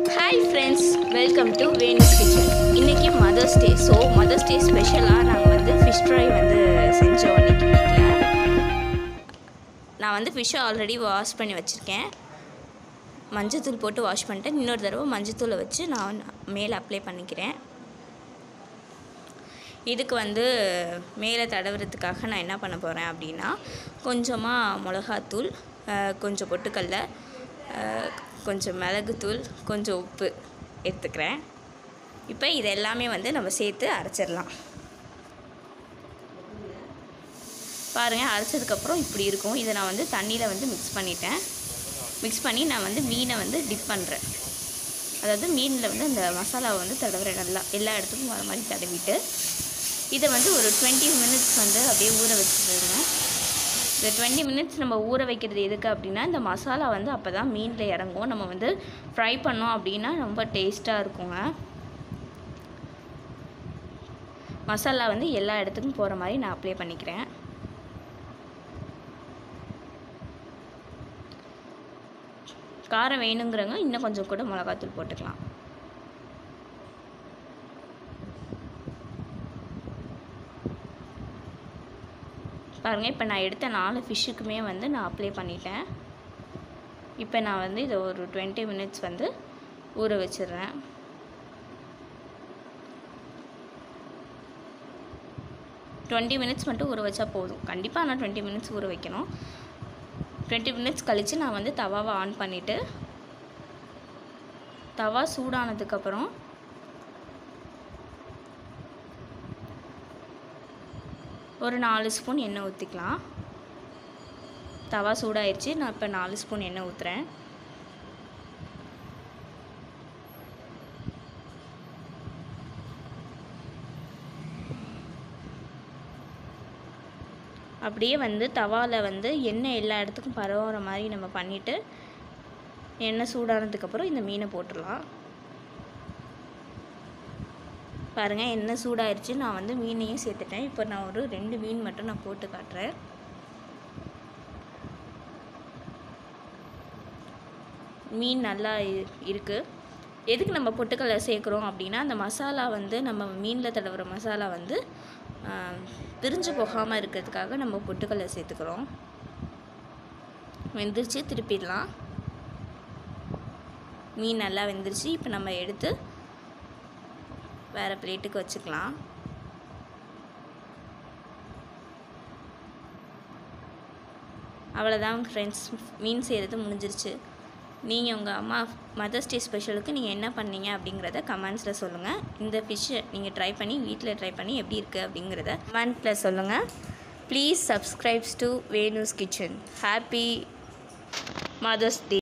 hi friends welcome to Venu's kitchen இன்றைக்கி Mother's Day so Mother's Day ஸ்பெஷலாக நாங்கள் வந்து ஃபிஷ் ஃப்ரை வந்து செஞ்சோம் இன்னைக்கு வீட்டில் நான் வந்து ஃபிஷ்ஷை ஆல்ரெடி வாஷ் பண்ணி வச்சுருக்கேன் மஞ்சத்தூள் போட்டு வாஷ் பண்ணிட்டேன் இன்னொரு தடவை மஞ்சத்தூளை வச்சு நான் மேலே அப்ளை பண்ணிக்கிறேன் இதுக்கு வந்து மேலே தடவுறதுக்காக நான் என்ன பண்ண போகிறேன் அப்படின்னா கொஞ்சமாக மிளகாத்தூள் அஹ், கொஞ்சம் பொட்டுக்கல்ல அஹ், கொஞ்சம் மிளகுத்தூள் கொஞ்சம் உப்பு எடுத்துக்கிறேன் இப்போ இது எல்லாமே வந்து நம்ம சேர்த்து அரைச்சிடலாம் பாருங்கள் அரைச்சதுக்கப்புறம் இப்படி இருக்கும் இதை நான் வந்து தண்ணியில் வந்து மிக்ஸ் பண்ணிட்டேன் மிக்ஸ் பண்ணி நான் வந்து மீனை வந்து டிப் பண்ணுறேன் அதாவது மீனில் வந்து அந்த மசாலாவை வந்து தடவுறேன் நல்லா எல்லா இடத்துக்கும் வர மாதிரி தடவிட்டு இதை வந்து ஒரு டுவெண்ட்டி மினிட்ஸ் வந்து அப்படியே ஊற வச்சுருங்க இந்த டுவெண்ட்டி மினிட்ஸ் நம்ம ஊற வைக்கிறது எதுக்கு அப்படின்னா இந்த மசாலா வந்து அப்போ தான் மீனில் இறங்கும் நம்ம வந்து ஃப்ரை பண்ணோம் அப்படின்னா ரொம்ப டேஸ்ட்டாக இருக்குங்க மசாலா வந்து எல்லா இடத்துக்கும் போகிற மாதிரி நான் அப்ளை பண்ணிக்கிறேன் காரம் வேணுங்கிறவங்க இன்னும் கொஞ்சம் கூட மிளகாத்தூள் போட்டுக்கலாம் பாருங்கள் இப்போ நான் எடுத்த நாலு ஃபிஷ்ஷுக்குமே வந்து நான் அப்ளை பண்ணிட்டேன் இப்போ நான் வந்து இதை ஒரு டுவெண்ட்டி மினிட்ஸ் வந்து ஊற வச்சிடுறேன் டுவெண்ட்டி மினிட்ஸ் மட்டும் ஊற வச்சா போதும் கண்டிப்பாக ஆனால் டுவெண்ட்டி மினிட்ஸ் ஊற வைக்கணும் டுவெண்ட்டி மினிட்ஸ் கழித்து நான் வந்து தவாவை ஆன் பண்ணிவிட்டு தவா சூடானதுக்கப்புறம் ஒரு நாலு ஸ்பூன் எண்ணெய் ஊற்றிக்கலாம் தவா சூடாயிருச்சு நான் இப்போ நாலு ஸ்பூன் எண்ணெய் ஊற்றுறேன் அப்படியே வந்து தவாவில் வந்து எண்ணெய் எல்லா இடத்துக்கும் பரவுற மாதிரி நம்ம பண்ணிவிட்டு எண்ணெய் சூடானதுக்கப்புறம் இந்த மீனை போட்டுடலாம் பாருங்கள் எண்ணெய் சூடாயிருச்சு நான் வந்து மீனையும் சேர்த்துட்டேன் இப்போ நான் ஒரு ரெண்டு மீன் மட்டும் நான் போட்டு காட்டுறேன் மீன் நல்லா இ- இருக்கு எதுக்கு நம்ம பொட்டுக்கல்லை சேர்க்குறோம் அப்படின்னா அந்த மசாலா வந்து நம்ம மீனில் தடவுற மசாலா வந்து ஆ, பிரிஞ்சு போகாமல் இருக்கிறதுக்காக நம்ம பொட்டுக்கல்லை சேர்த்துக்கிறோம் வெந்துருச்சு திருப்பிடலாம் மீன் நல்லா வெந்துருச்சு இப்போ நம்ம எடுத்து வேறு பிளேட்டுக்கு வச்சுக்கலாம் அவ்வளோதான் ஃப்ரெண்ட்ஸ் மீன் செய்கிறது முடிஞ்சிருச்சு நீங்கள் உங்கள் அம்மா மதர்ஸ் டே ஸ்பெஷலுக்கு நீங்கள் என்ன பண்ணீங்க அப்படிங்கிறத கமெண்ட்ஸில் சொல்லுங்கள் இந்த ஃபிஷ்ஷை நீங்கள் ட்ரை பண்ணி வீட்டில் ட்ரை பண்ணி எப்படி இருக்குது அப்படிங்கிறத கமெண்ட்டில் சொல்லுங்கள் please subscribes to Venu's kitchen happy Mother's day